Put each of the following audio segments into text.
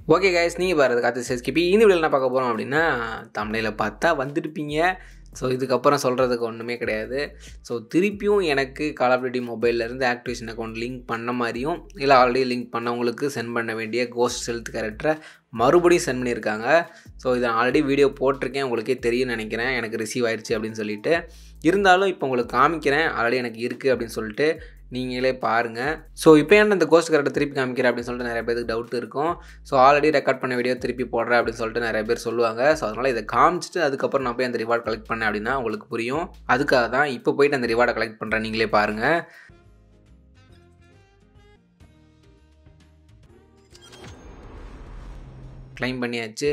okay guys நீங்கள் பாருது காத்து சேஸ்கிப்பி இந்த வீடியோ என்ன பார்க்க போகிறோம் அப்படின்னா தமிழில் பார்த்தா வந்துருப்பீங்க ஸோ இதுக்கப்புறம் சொல்கிறதுக்கு ஒன்றுமே கிடையாது ஸோ திருப்பியும் எனக்கு கால் ஆஃப் டியூட்டி மொபைல்லேருந்து ஆக்டிவேஷன் அக்கௌண்ட் லிங்க் பண்ண மாதிரியும் இல்லை ஆல்ரெடி லிங்க் பண்ணவங்களுக்கு சென்ட் பண்ண வேண்டிய கோஸ்ட் ஹெல்த் கேரக்டரை மறுபடியும் சென்ட் பண்ணியிருக்காங்க ஸோ இதை ஆல்ரெடி வீடியோ போட்டிருக்கேன் உங்களுக்கே தெரியும் நினைக்கிறேன் எனக்கு ரிசீவ் ஆயிடுச்சு அப்படின்னு சொல்லிட்டு இருந்தாலும் இப்போ உங்களுக்கு காமிக்கிறேன் ஆல்ரெடி எனக்கு இருக்குது அப்படின்னு சொல்லிட்டு நீங்களே பாருங்கள் ஸோ இப்போ ஏன் இந்த கோஸ்ட் கரெக்டாக திருப்பி காமிக்கிறேன் அப்படின்னு சொல்லிட்டு நிறைய பேருக்கு டவுட் இருக்கும் ஸோ ஆல்ரெடி ரெக்கார்ட் பண்ண வீடியோ திருப்பி போடுறேன் அப்படின்னு சொல்லிட்டு நிறைய பேர் சொல்லுவாங்க ஸோ அதனால் இதை காமிச்சிட்டு அதுக்கப்புறம் நான் போய் அந்த ரிவார்ட் கலெக்ட் பண்ணேன் அப்படின்னா உங்களுக்கு புரியும் அதுக்காக தான் இப்போ போயிட்டு அந்த ரிவார்டை கலெக்ட் பண்ணுறேன் நீங்களே பாருங்கள் க்ளைம் பண்ணியாச்சு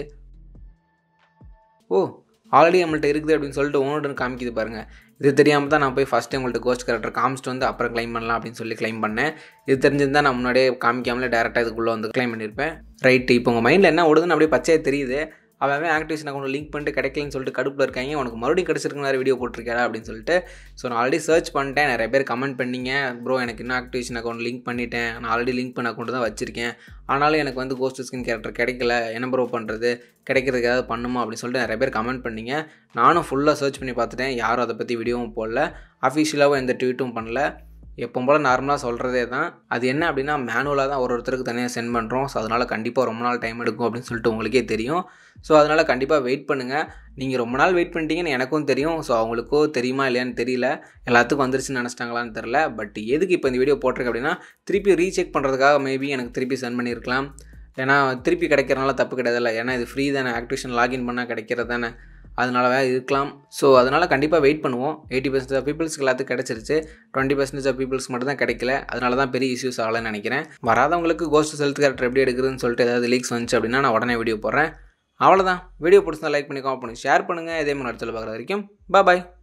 ஓ ஆல்ரெடி நம்மள்ட்ட இருக்குது அப்படின்னு சொல்லிட்டு ஒன்று காமிக்குது பாருங்கள் இது தெரியாமல் தான் நான் போய் ஃபஸ்ட்டு உங்கள்கிட்ட கோஸ்ட் கேரக்டர் காமிச்சிட்டு வந்து அப்புறம் க்ளைம் பண்ணலாம் அப்படின்னு சொல்லி க்ளைம் பண்ணேன் இது தெரிஞ்சிருந்தா நான் முன்னாடியே காமிக்காமலே டேரெக்டாக இதுக்குள்ளே வந்து க்ளைம் பண்ணியிருப்பேன் ரைட்டு இப்போ உங்கள் மைண்டில் என்ன ஓடுதுன்னு அப்படியே பச்சையாக தெரியுது அவன் ஆக்டிவேஷன் அக்கௌண்ட் லிங்க் பண்ணிட்டு கிடைக்கலன்னு சொல்லிட்டு கடுப்பில் இருக்காங்க உனக்கு மறுபடியும் கிடச்சிருக்கு நிறைய வீடியோ போட்டிருக்கா அப்படின்னு சொல்லிட்டு ஸோ நான் ஆல்ரெடி சர்ச் பண்ணிட்டேன் நிறைய பேர் கமெண்ட் பண்ணீங்க ப்ரோ எனக்கு இன்னும் ஆக்டிவேஷன் அக்கௌண்ட் லிங்க் பண்ணிட்டேன் நான் ஆல்ரெடி லிங்க் பண்ண அக்கௌண்ட் தான் வச்சிருக்கேன் ஆனாலும் எனக்கு வந்து கோஸ்ட் ஸ்கின் கேரக்டர் கிடைக்கல என்ன ப்ரோ பண்ணுறது கிடைக்கிறதுக்கு ஏதாவது பண்ணுமா அப்படின்னு சொல்லிட்டு நிறைய பேர் கமெண்ட் பண்ணீங்க நானும் ஃபுல்லாக சர்ச் பண்ணி பார்த்துட்டேன் யாரும் அதை பற்றி வீடியோவும் போடல அஃபிஷியலாகவும் எந்த ட்வீட்டும் பண்ணல எப்போ போல் நார்மலாக சொல்கிறதே தான் அது என்ன அப்படின்னா மேனுவலாக தான் ஒரு ஒருத்தருக்கு தனியாக சென்ட் பண்ணுறோம் ஸோ அதனால் கண்டிப்பாக ரொம்ப நாள் டைம் எடுக்கும் அப்படின்னு சொல்லிட்டு உங்களுக்கே தெரியும் ஸோ அதனால் கண்டிப்பாக வெயிட் பண்ணுங்கள் நீங்கள் ரொம்ப நாள் வெயிட் பண்ணிட்டீங்கன்னு எனக்கும் தெரியும் ஸோ அவங்களுக்கோ தெரியுமா இல்லையான்னு தெரியல எல்லாத்துக்கும் வந்துருச்சுன்னு நினச்சிட்டாங்களான்னு தெரில பட் எதுக்கு இப்போ இந்த வீடியோ போட்டிருக்கு அப்படின்னா திருப்பி ரீசெக் பண்ணுறதுக்காக மேபி எனக்கு திருப்பி சென்ட் பண்ணியிருக்கலாம் ஏன்னா திருப்பி கிடைக்கிறனால தப்பு கிடையாதுல்ல ஏன்னா இது ஃப்ரீ தானே ஆக்டிவேஷன் லாகின் பண்ணால் கிடைக்கிறது தானே அதனால இருக்கலாம் ஸோ அதனால் கண்டிப்பாக வெயிட் பண்ணுவோம் எயிட்டி பர்சன்டேஜ் ஆஃப் பீப்புள்ஸ்க்கு எல்லாத்துக்கும் கிடச்சிருச்சு டுவெண்ட்டி பர்சன்டேஜ் ஆஃப் பீப்புள்ஸ்க்கு மட்டும் தான் கிடைக்கல அதனால தான் பெரிய இஷ்யூஸ் ஆகலன்னு நினைக்கிறேன் வராதவங்களுக்கு கோஸ்ட் ஹெல்த் கேரக்டர் எப்படி எடுக்குதுன்னு சொல்லிட்டு ஏதாவது லீக்ஸ் வந்துச்சு அப்படின்னா நான் உடனே வீடியோ போடுறேன் அவ்வளோதான் வீடியோ பிடிச்சா லைக் பண்ணி காமெண்ட் பண்ணி ஷேர் பண்ணுங்கள் இதே மாதிரி இடத்துல பார்க்குற வரைக்கும் பாய்